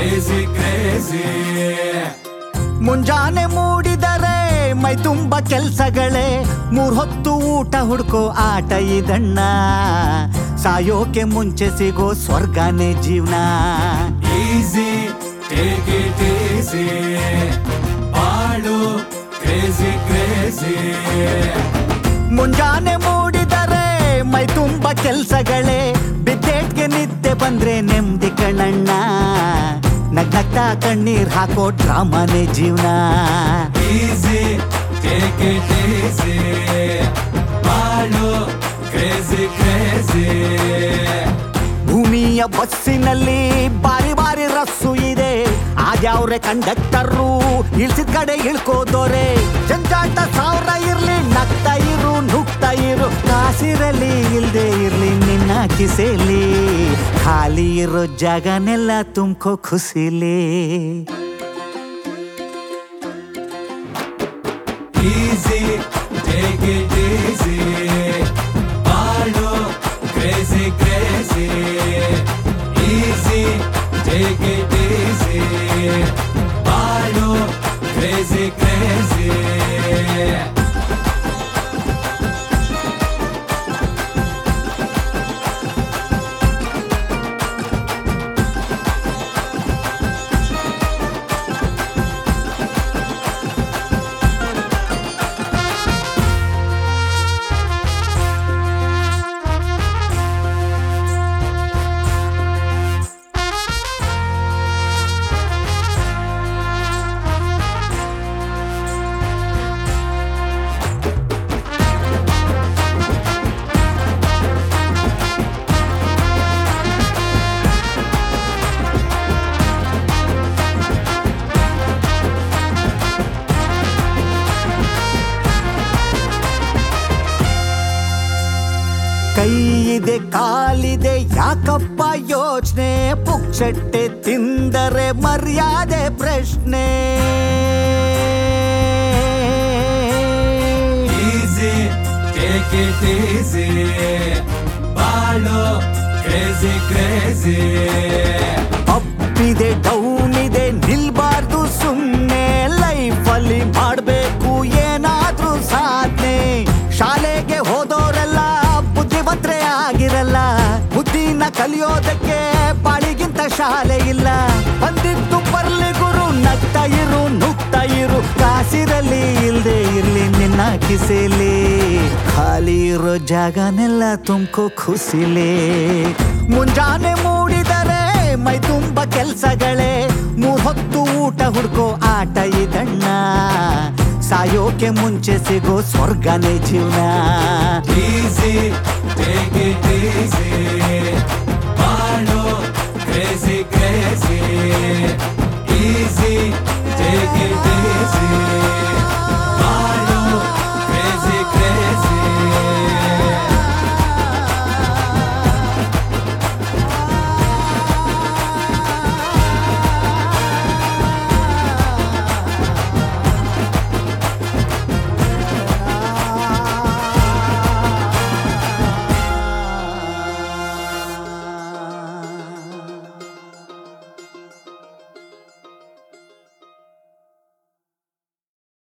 crazy, crazy. ಮುಂಜಾನೆ ಮೂಡಿದರೆ ಮೈ ತುಂಬ ಕೆಲ್ಸಗಳೇ ಮೂರ್ ಹೊತ್ತು ಊಟ ಹುಡ್ಕೋ ಆಟ ಇದಣ್ಣ ಸಾಯೋಕೆ ಮುಂಚೆ ಸಿಗೋ ಸ್ವರ್ಗನೇ ಜೀವನ Easy, take it easy. ಬಾಳು crazy, crazy. ಮುಂಜಾನೆ ಮೂಡಿದರೆ ಮೈ ತುಂಬ ಕೆಲ್ಸಗಳೇ ಬಿದ್ದೇಟ್ಗೆ ನಿದ್ದೆ ಬಂದ್ರೆ ನೆಮ್ಮದಿ ಕಣ್ಣಣ್ಣ ನಗ್ನಗ್ತಾ ಕಣ್ಣೀರ್ ಹಾಕೋ ಡ್ರಾಮನೇ ಜೀವನ Easy, take it easy. ಬಾಳು crazy, crazy. ಭೂಮಿಯ ಬಸ್ಸಿನಲ್ಲಿ ಬಾರಿ ಬಾರಿ ರಸ್ಸು ಇದೆ ಆದ್ಯಾವ್ರೆ ಕಂಡಕ್ಟರು ಇಳ್ಸಿದ ಕಡೆ ಇಳ್ಕೋದೋರೆ ಜಂಜಾಟ ಸಾವಿರ ಇರ್ಲಿ ನಗ್ತಾ ಇರು ನುಗ್ತಾ ಇರು ಕಾಸಿರಲಿ ಇಲ್ದೆ ಇರ್ಲಿ ನಿನ್ನ ಕಿಸೆಲಿ ಖಾಲಿ ಇರೋ ಜಾಗನೆಲ್ಲ ತುಂಬ್ಕೋ ಖುಷಿಲಿ Easy, take it easy. ಬಾಳು crazy, crazy. Easy, take it easy. ಬಾಳು crazy, crazy. ಕೈ ಇದೆ ಕಾಲಿದೆ ಯಾಕಪ್ಪ ಯೋಚನೆ ಪುಕ್ಷಟ್ಟೆ ತಿಂದರೆ ಮರ್ಯಾದೆ ಪ್ರಶ್ನೆ Easy, take it easy. ಬಾಳು crazy, crazy. ಅಪ್ಪಿದೆ ಡೌನ್ ಇದೆ ನಿಲ್ಬಾರ್ದು ಸುಮ್ಮನೆ ಲೈಫಲ್ಲಿ ಮಾಡಬೇಕು ಏನಾದ್ರೂ ಸಾಧನೆ ಶಾಲೆಗೆ ಹೋದೋರೆಲ್ಲ ಬುದ್ಧಿವಂತರೇ ಆಗಿರಲ್ಲ ಬುದ್ಧಿನ ಕಲಿಯೋದಕ್ಕೆ ಬಾಳಿಗಿಂತ ಶಾಲೆ ಇಲ್ಲ ಬಂದಿದ್ದು ಬರ್ಲಿ ಗುರು ನಗ್ತಾ ಇರು ನುಗ್ತಾ ಇರು ಕಾಸಿರಲಿ ಇಲ್ದೆ ಇರ್ಲಿ ನಿನ್ನ ಕಿಸೆಲಿ ಖಾಲಿ ಇರೋ ಜಾಗನೆಲ್ಲ ತುಂಬ್ಕೋ ಖುಷಿಲಿ ಮುಂಜಾನೆ ಮೂಡಿದರೆ ಮೈ ತುಂಬ ಕೆಲ್ಸಗಳೇ ಮೂರ್ ಹೊತ್ತು ಊಟ ಹುಡ್ಕೋ ಆಟ ಇದಣ್ಣ ಸಾಯೋಕೆ ಮುಂಚೆ ಸಿಗೋ ಸ್ವರ್ಗನೇ ಜೀವನ Easy, take it easy. ಬಾಳು crazy, crazy.